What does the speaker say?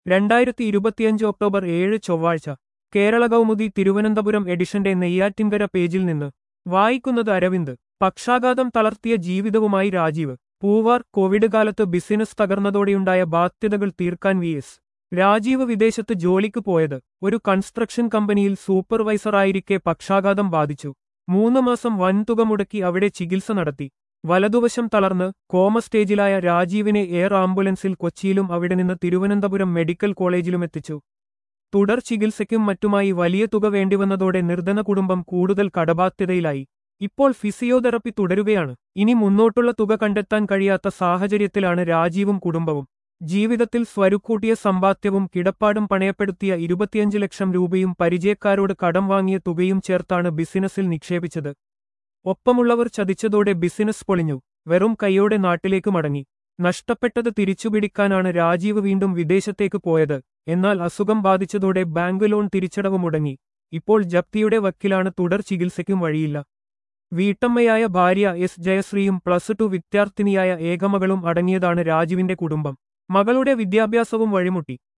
രണ്ടായിരത്തി ഇരുപത്തിയഞ്ച് ഒക്ടോബർ ഏഴ് ചൊവ്വാഴ്ച കേരള കൗമുദി തിരുവനന്തപുരം എഡിഷന്റെ നെയ്യാറ്റിൻകര പേജിൽ നിന്ന് വായിക്കുന്നത് അരവിന്ദ് പക്ഷാഘാതം തളർത്തിയ ജീവിതവുമായി രാജീവ് പൂവാർ കോവിഡ് കാലത്ത് ബിസിനസ് തകർന്നതോടെയുണ്ടായ ബാധ്യതകൾ തീർക്കാൻ വി എസ് രാജീവ് വിദേശത്ത് ജോലിക്ക് പോയത് ഒരു കൺസ്ട്രക്ഷൻ കമ്പനിയിൽ സൂപ്പർവൈസറായിരിക്കെ പക്ഷാഘാതം ബാധിച്ചു മൂന്ന് മാസം വൻതുക മുടക്കി അവിടെ ചികിത്സ നടത്തി വലതുവശം തളർന്ന് കോമ സ്റ്റേജിലായ രാജീവിനെ എയർ ആംബുലൻസിൽ കൊച്ചിയിലും അവിടെ നിന്ന് തിരുവനന്തപുരം മെഡിക്കൽ കോളേജിലുമെത്തിച്ചു തുടർ ചികിത്സയ്ക്കും മറ്റുമായി വലിയ തുക വേണ്ടിവന്നതോടെ നിർധന കുടുംബം കൂടുതൽ കടബാധ്യതയിലായി ഇപ്പോൾ ഫിസിയോതെറപ്പി തുടരുകയാണ് ഇനി മുന്നോട്ടുള്ള തുക കണ്ടെത്താൻ കഴിയാത്ത സാഹചര്യത്തിലാണ് രാജീവും കുടുംബവും ജീവിതത്തിൽ സ്വരുക്കൂട്ടിയ സമ്പാദ്യവും കിടപ്പാടും പണയപ്പെടുത്തിയ ഇരുപത്തിയഞ്ച് ലക്ഷം രൂപയും പരിചയക്കാരോട് കടം വാങ്ങിയ തുകയും ചേർത്താണ് ബിസിനസ്സിൽ നിക്ഷേപിച്ചത് ഒപ്പമുള്ളവർ ചതിച്ചതോടെ ബിസിനസ് പൊളിഞ്ഞു വെറും കൈയോടെ നാട്ടിലേക്ക് മടങ്ങി നഷ്ടപ്പെട്ടത് തിരിച്ചുപിടിക്കാനാണ് രാജീവ് വീണ്ടും വിദേശത്തേക്ക് പോയത് എന്നാൽ അസുഖം ബാധിച്ചതോടെ ബാങ്ക് ലോൺ തിരിച്ചടവ് മുടങ്ങി ഇപ്പോൾ ജപ്തിയുടെ വക്കിലാണ് തുടർ ചികിത്സയ്ക്കും വഴിയില്ല വീട്ടമ്മയായ ഭാര്യ എസ് ജയശ്രീയും പ്ലസ് ടു വിദ്യാർത്ഥിനിയായ ഏകമകളും അടങ്ങിയതാണ് രാജുവിന്റെ കുടുംബം മകളുടെ വിദ്യാഭ്യാസവും വഴിമുട്ടി